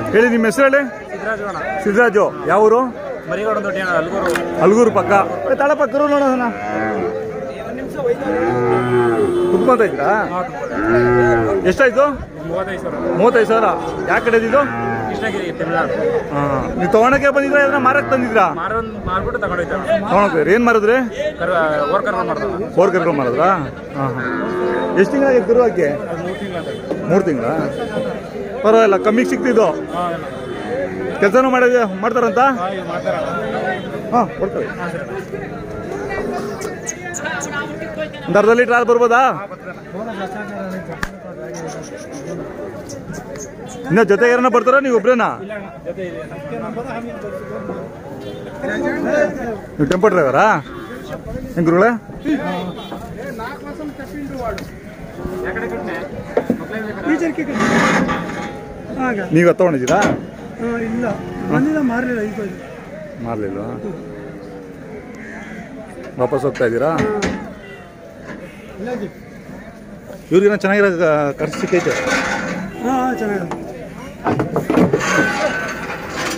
ಹೇಳಿ ನಿಮ್ಮ ಹೆಸರು ಹೇಳಿ ಸಿದ್ದರಾಜೋಣ ಸಿದ್ದರಾಜು ಯಾವ ಊರು ಮರಿಗೌಡ ದೊಡ್ಡ ಅಲ್ಗೂರು ಅಲ್ಗೂರು ಪಕ್ಕ ಏ, ತಾಳಪ್ಪ ಕರು ನೋಡೋಣ ಕುತ್ಕೊಂತ ಇದ್ರಾ ಎಷ್ಟಾಯ್ತು ಮೂವತ್ತೈದು ಸಾವಿರ ಮೂವತ್ತೈದು ಸಾವಿರ ಯಾವ ಕಡೆ ಇದು ಕೃಷ್ಣಗಿರಿ ತಮಿಳ್ನಾಡು ಹಾಂ ನೀವು ತೊಗೊಳಕ್ಕೆ ಬಂದಿದ್ರಾ ಇದನ್ನ ಮಾರಕ್ಕೆ ತಂದಿದ್ರಾ ಮಾರೊಂದು ಮಾರ್ಬಿಟ್ಟು ತಗೊಂಡೋಯ್ತಾವ ತೊಗೊಳಕ್ಕೆ ಏನು ಮಾರಿದ್ರಿ ಕರ್ ವರ್ಕರ್ ಮಾಡ್ತಾವ ಫೋರ್ ಕರ್ಕೊಂಡು ಮಾರಿದ್ರಾ ಹಾಂ ಹಾಂ ಎಷ್ಟು ತಿಂಗಳಾಗಿತ್ತು ಕರು ಹಾಕಿ ಮೂರು ತಿಂಗಳು ಮೂರು ತಿಂಗಳ ಪರವಾಗಿಲ್ಲ ಕಮ್ಮಿಗೆ ಸಿಕ್ತಿದ್ದು ಕೆಲಸನೂ ಮಾಡಿದ್ಯಾ ಮಾಡ್ತಾರಂತ ಮಾಡ್ತಾರ ಹಾಂ ಕೊಡ್ತಾರೆ ಒಂದು ಅರ್ಧ ಲೀಟ್ರ್ ಹಾಲು ಬರ್ಬೋದಾ ಇನ್ನ ಜೊತೆ ಯಾರನ್ನ ಬರ್ತಾರ ನೀವು ಒಬ್ರೇನಾ ಜೊತೆ ಇದೆ ನೀವು ಟೆಂಪೋ ಡ್ರೈವರಾ ಹೆಂಗ್ ಗುರುಗಳೇ ಯಾಕಡೆ ಕಟ್ನೆ ಆಗ ನೀವು ತಗೊಂಡಿದ್ದೀರಾ ಆ, ಇಲ್ಲ ಬಂದಿಲ್ಲ ಮಾರಲಿಲ್ಲ ಈಗ ಇದು. ಮಾಡಲಿಲ್ಲ ವಾಪಸ್ ಹೋಗ್ತಾ ಇದ್ದೀರಾ ಇವ್ರಿಗೇನೋ ಚೆನ್ನಾಗಿರೋ ಖರ್ಚು ಸಿಕ್ಕೈತೆ ಹಾ ಹಾ, ಚೆನ್ನಾಗಿದೆ